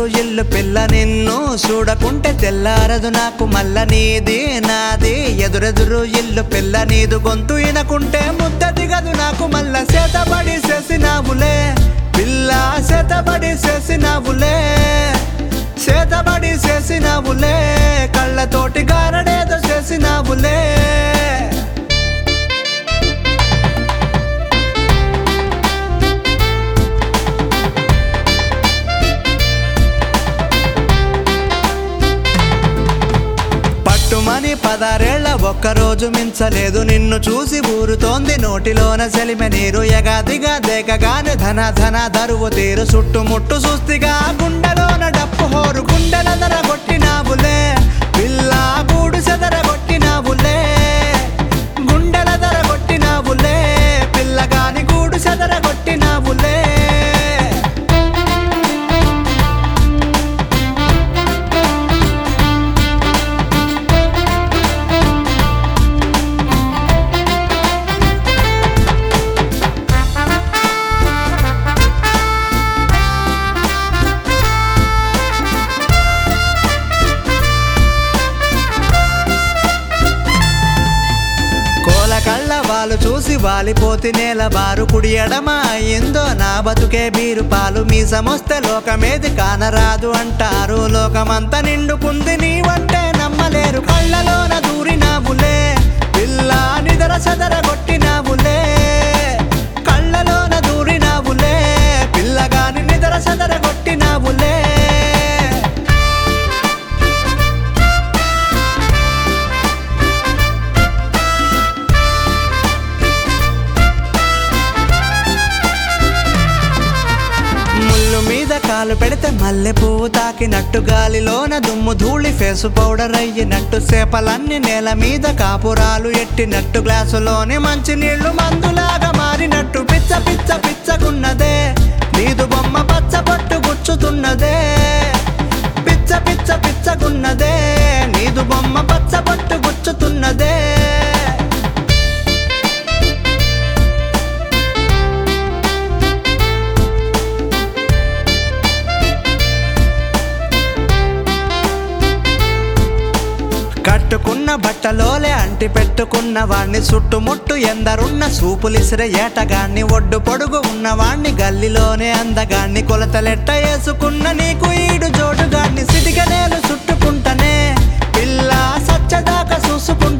ఇల్లు పిల్ల నిన్ను చూడకుంటే తెల్లారదు నాకు మల్ల నీది నాది ఎదురెదురు ఇల్లు పిల్ల నీదు గొంతు ఇనకుంటే ముద్ద దిగదు నాకు మల్ల చేతబడి చేసినావులే పిల్ల చేతబడి చేసినావులే చేతబడి చేసినావులే కళ్ళతోటి గారడేదో చేసినావులే పట్టుమని పదారేళ్ల ఒక్కరోజు మించలేదు నిన్ను చూసి ఊరుతోంది నోటిలోన సెలిమె నీరు ఎగాదిగా దేకగానే ధన ధన దరువు తీరు చుట్టుముట్టు సుస్తిగా గుండెలోన డప్పు హోరు గుండెల ధర కొట్టినావులే పిల్ల గూడు సెదర కొట్టినావులే గుండెల ధర కొట్టినావులే పిల్లగాని గూడు సెదర కొట్టినావులే కోల కళ్ళ వాళ్ళు చూసి వాలిపోతి నేల బారు కుడి ఎడమ అయిందో నా బతుకే బీరు పాలు మీ సమస్త లోకమేది కానరాదు అంటారు లోకమంతా నిండుకుంది నీవంటే నమ్మలేరు కళ్ళలోన దూరినావులే పిల్ల నిదర సదర కొట్టినావులే కళ్ళలోన దూరినావులే పిల్లగాని నిదర సదర కొట్టినావులే ముళ్ళు మీద కాలు పెడితే మల్లె పువ్వు తాకినట్టు గాలిలోన దుమ్ము ధూళి ఫేసు పౌడర్ అయ్యినట్టు సేపలన్నీ నేల మీద కాపురాలు ఎట్టినట్టు గ్లాసులోని మంచి నీళ్లు మందులాగా మారినట్టు పిచ్చ పిచ్చ పిచ్చకున్నదే నీదు బొమ్మ పచ్చ పట్టు గుచ్చుతున్నదే పిచ్చ పిచ్చ పిచ్చకున్నదే నీదు బొమ్మ పచ్చ పట్టు గుచ్చుతున్నదే కట్టుకున్న బట్టలోలే అంటి పెట్టుకున్న వాణ్ణి చుట్టుముట్టు ఎందరున్న సూపులిసిరే ఏటగాన్ని ఒడ్డు పొడుగు ఉన్నవాణ్ణి గల్లిలోనే అందగాన్ని కొలతలెట్ట వేసుకున్న నీకు ఈడు జోడుగాన్ని సిటిగనేలు చుట్టుకుంటనే పిల్ల సచ్చదాకా చూసుకుంట